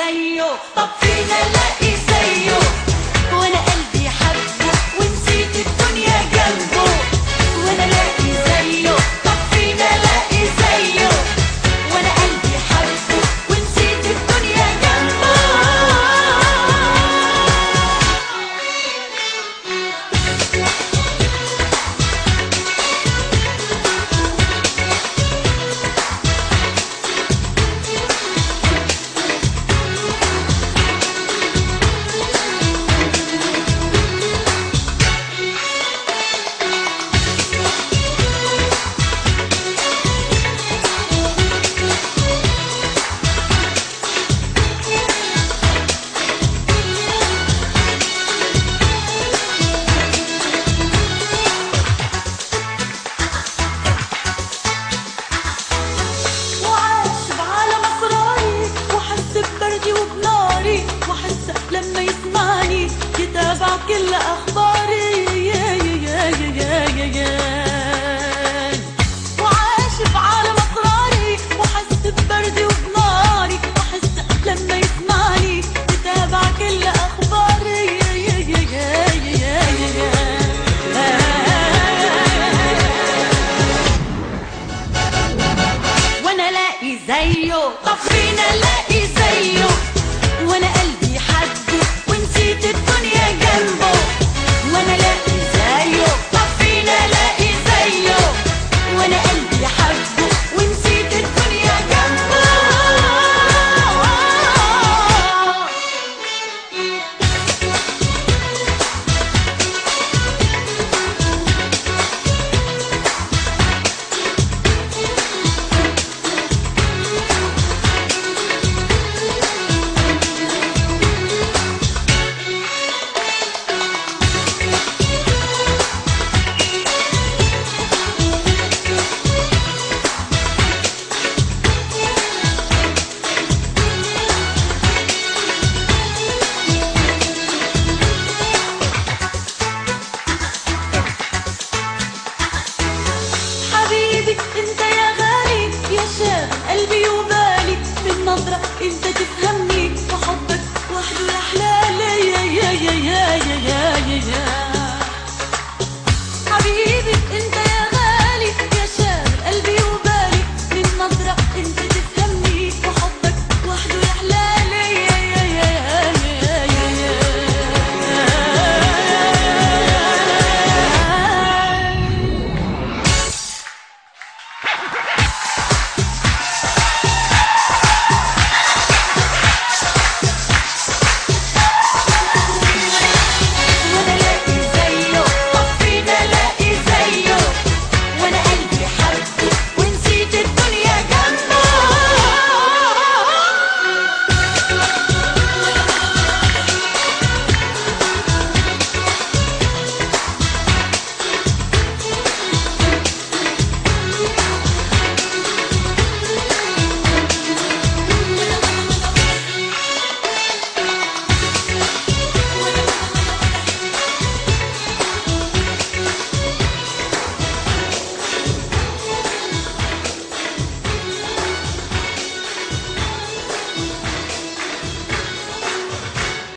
زيه طب فينا الاقي زيه وانا قلبي حبه ونسيت الدنيا جنبه وانا الاقي زيه طب فينا الاقي زيه وانا قلبي حبه ونسيت الدنيا جنبه وعاش بعالم اسراري وحس ببردي وبناري وحس لما يسمعني يتابع كل اخباري يا يا يا يا يا يا يا وعاش بعالم اسراري وحس ببردي وبناري وحس لما يسمعني يتابع كل اخباري يا يا يا يا يا يا يا وانا الاقي زيه طب فينا الاقي زيه وانا قلبي حبه ونسيت الدنيا جنبه وانا الاقي زيه طب فينا الاقي زيه وانا قلبي حبه ونسيت الدنيا جنبه حبيبي انت يا غالي يا شاغل قلبي وبالي بالنظرة انت تفهم